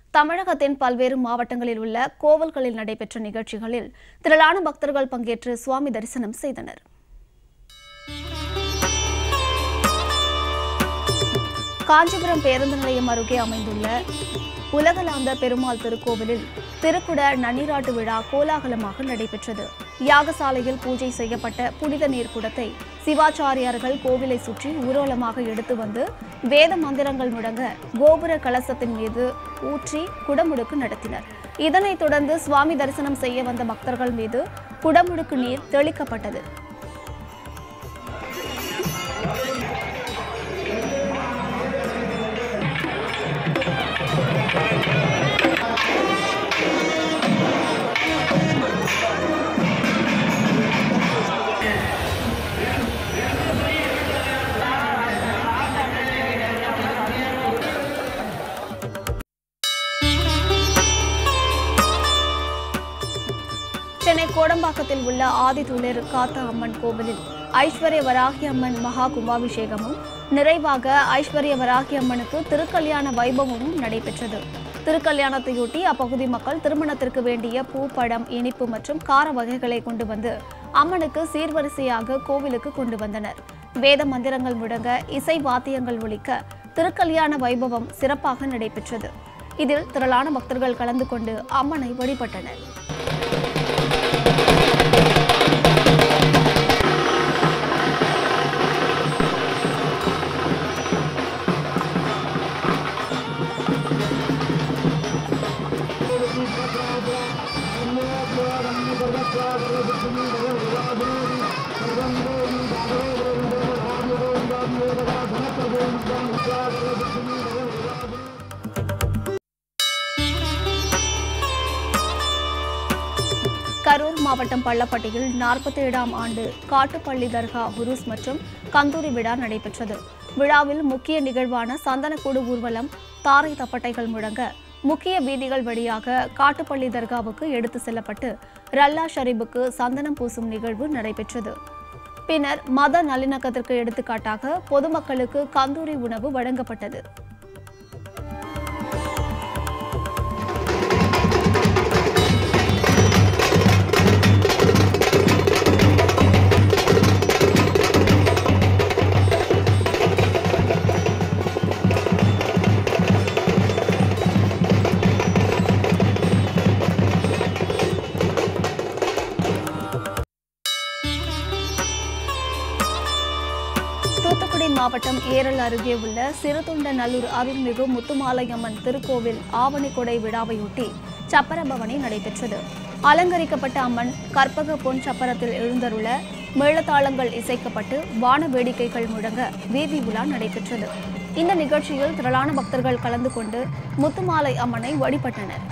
தமிழகத்தின் பல்வேறு மாவட்டங்களில் உள்ள கோவில்களில் நடைபெற்ற நிகழ்ச்சிகளில் திரளான பக்தர்கள் பங்கேற்று சுவாமி தரிசனம் செய்தனர் காஞ்சிபுரம் பேருந்து நிலையம் அருகே அமைந்துள்ள உலகலாந்த பெருமாள் திருக்கோவிலில் திருக்குட நன்னீராட்டு விழா கோலாகலமாக நடைபெற்றது யாகசாலையில் பூஜை செய்யப்பட்ட புனித நீர் குடத்தை சிவாச்சாரியார்கள் கோவிலை சுற்றி ஊர்வலமாக எடுத்து வந்து வேத மந்திரங்கள் முழங்க கோபுர கலசத்தின் மீது ஊற்றி குடமுடுக்கு நடத்தினர் இதனைத் தொடர்ந்து சுவாமி தரிசனம் செய்ய வந்த பக்தர்கள் மீது குடமுடுக்கு நீர் தெளிக்கப்பட்டது சென்னை கோடம்பாக்கத்தில் உள்ள ஆதிதுளர் காத்த அம்மன் கோவிலில் ஐஸ்வர்ய வராகி அம்மன் மகா கும்பாபிஷேகமும் நிறைவாக ஐஸ்வர்ய வராகி அம்மனுக்கு திருக்கல்யாண வைபவமும் நடைபெற்றது திருக்கல்யாணத்தையொட்டி அப்பகுதி மக்கள் திருமணத்திற்கு வேண்டிய பூ பழம் இனிப்பு மற்றும் கார வகைகளை கொண்டு வந்து அம்மனுக்கு சீர்வரிசையாக கோவிலுக்கு கொண்டு வந்தனர் வேத மந்திரங்கள் முழங்க இசை வாத்தியங்கள் ஒலிக்க திருக்கல்யாண வைபவம் சிறப்பாக நடைபெற்றது இதில் திரளான பக்தர்கள் கலந்து கொண்டு அம்மனை வழிபட்டனர் கரூர் மாவட்டம் பள்ளப்பட்டியில் நாற்பத்தி ஏழாம் ஆண்டு காட்டுப்பள்ளி தர்கா உருஸ் மற்றும் கந்தூரி விழா நடைபெற்றது விழாவில் முக்கிய நிகழ்வான சந்தனக்கூடு ஊர்வலம் தாரை தப்பட்டைகள் முழங்க முக்கிய வீதிகள் வழியாக காட்டுப்பள்ளி தர்காவுக்கு எடுத்து செல்லப்பட்டு ரல்லா ஷரீபுக்கு சந்தனம் பூசும் நிகழ்வு நடைபெற்றது பின்னர் மத நல்லிணக்கத்திற்கு எடுத்துக்காட்டாக பொதுமக்களுக்கு கந்தூரி உணவு வழங்கப்பட்டது தூத்துக்குடி மாவட்டம் ஏரல் அருகே உள்ள சிறுதொண்டநல்லூர் அருள்மிகு முத்துமாலையம்மன் திருக்கோவில் ஆவணிக்கொடை விழாவையொட்டி சப்பர பவனி நடைபெற்றது அலங்கரிக்கப்பட்ட அம்மன் கற்பக பொன் சப்பரத்தில் எழுந்தருள மேளதாளங்கள் இசைக்கப்பட்டு வான வேடிக்கைகள் முழங்க வீதி உலா நடைபெற்றது இந்த நிகழ்ச்சியில் திரளான பக்தர்கள் கலந்து கொண்டு முத்துமாலை அம்மனை வழிபட்டனர்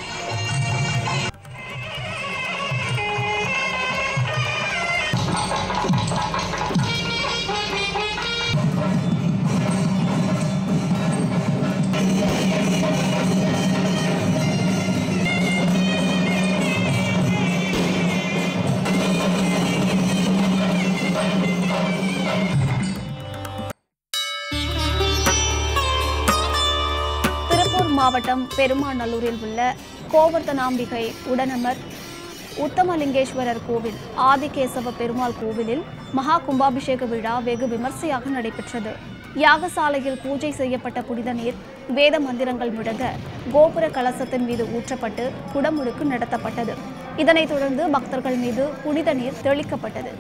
திருப்பூர் மாவட்டம் பெருமாநல்லூரில் உள்ள கோவர்த்தனாம்பிகை உடனமர் உத்தமலிங்கேஸ்வரர் கோவில் ஆதிகேசவ பெருமாள் கோவிலில் மகா கும்பாபிஷேக விழா வெகு விமர்சையாக நடைபெற்றது யாகசாலையில் பூஜை செய்யப்பட்ட புனித நீர் வேத மந்திரங்கள் முழங்க கோபுர கலசத்தின் மீது ஊற்றப்பட்டு குடமுழுக்கு நடத்தப்பட்டது இதனைத் தொடர்ந்து பக்தர்கள் மீது புனித நீர் தெளிக்கப்பட்டது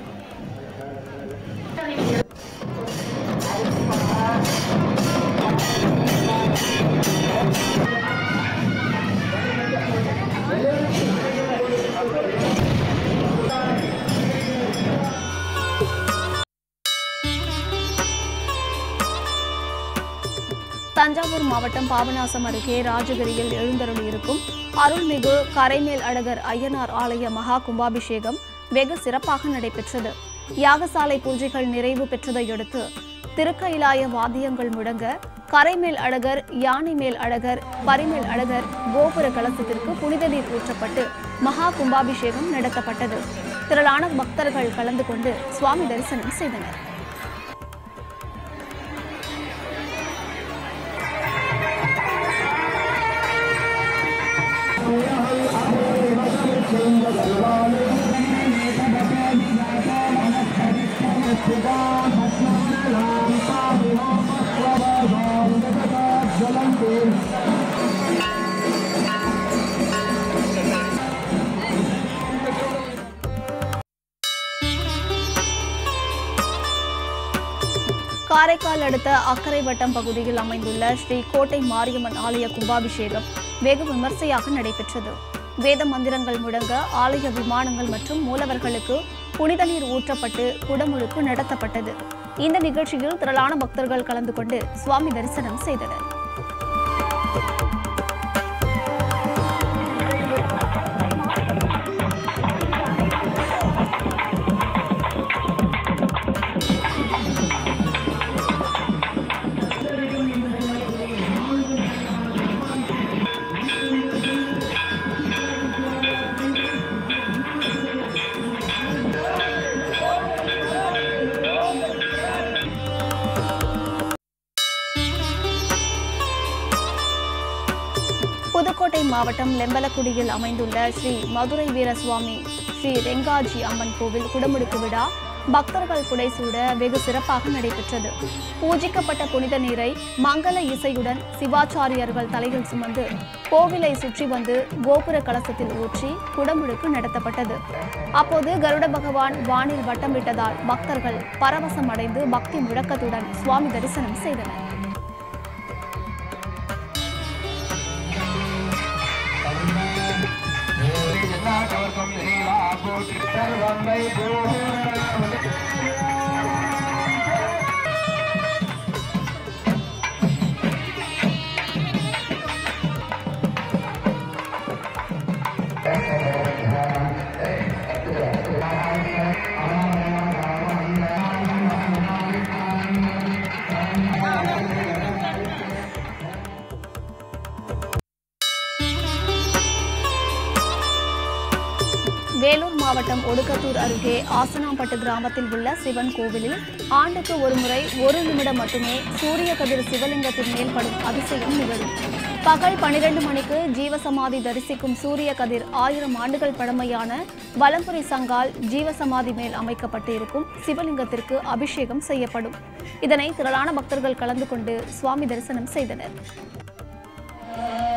தஞ்சாவூர் மாவட்டம் பாபநாசம் அருகே ராஜகிரியில் எழுந்தருளியிருக்கும் அருள்மிகு கரைமேல் அழகர் ஐயனார் ஆலய மகா கும்பாபிஷேகம் வெகு சிறப்பாக நடைபெற்றது யாகசாலை பூஜைகள் நிறைவு பெற்றதையடுத்து திருக்கயிலாய வாத்தியங்கள் முழங்க கரைமேல் அழகர் யானை மேல் அழகர் பரிமேல் அழகர் கோபுர கலசத்திற்கு புனித நீர் ஊற்றப்பட்டு மகா கும்பாபிஷேகம் நடத்தப்பட்டது திரளான பக்தர்கள் கலந்து கொண்டு சுவாமி தரிசனம் செய்தனர் காரைக்கால் அடுத்த அக்கரை வட்டம் பகுதியில் அமைந்துள்ள ஸ்ரீ கோட்டை மாரியம்மன் ஆலய கும்பாபிஷேகம் வெகு விமர்சையாக நடைபெற்றது வேத மந்திரங்கள் முழங்க ஆலய விமானங்கள் மற்றும் மூலவர்களுக்கு புனித நீர் ஊற்றப்பட்டு குடமுழுக்கு நடத்தப்பட்டது இந்த நிகழ்ச்சியில் திரளான பக்தர்கள் கலந்து கொண்டு சுவாமி தரிசனம் செய்தனர் புதுக்கோட்டை மாவட்டம் லெம்பலக்குடியில் அமைந்துள்ள ஸ்ரீ மதுரை வீரசுவாமி ஸ்ரீ ரெங்காஜி அம்மன் கோவில் குடமுழுக்கு விழா பக்தர்கள் புடைசூட வெகு சிறப்பாக நடைபெற்றது பூஜிக்கப்பட்ட புனித நீரை மங்கள இசையுடன் சிவாச்சாரியர்கள் தலையில் சுமந்து கோவிலை சுற்றி வந்து கோபுர கலசத்தில் ஊற்றி குடமுழுக்கு நடத்தப்பட்டது அப்போது கருட பகவான் வானில் வட்டமிட்டதால் பக்தர்கள் பரவசம் அடைந்து பக்தி முழக்கத்துடன் சுவாமி தரிசனம் செய்தனர் வேலூர் மாவட்டம் ஒடுக்கத்தூர் அருகே ஆசனாம்பட்டு கிராமத்தில் உள்ள சிவன் கோவிலில் ஆண்டுக்கு ஒருமுறை ஒரு நிமிடம் மட்டுமே சூரிய கதிர் சிவலிங்கத்தின் மேல் படும் அதிசயம் நிகழும் பகல் பனிரெண்டு மணிக்கு ஜீவசமாதி தரிசிக்கும் சூரிய கதிர் ஆயிரம் ஆண்டுகள் பழமையான வலம்புரி சங்கால் ஜீவசமாதி மேல் அமைக்கப்பட்டு இருக்கும் சிவலிங்கத்திற்கு அபிஷேகம் செய்யப்படும் இதனை திரளான பக்தர்கள் கலந்து கொண்டு சுவாமி தரிசனம் செய்தனர்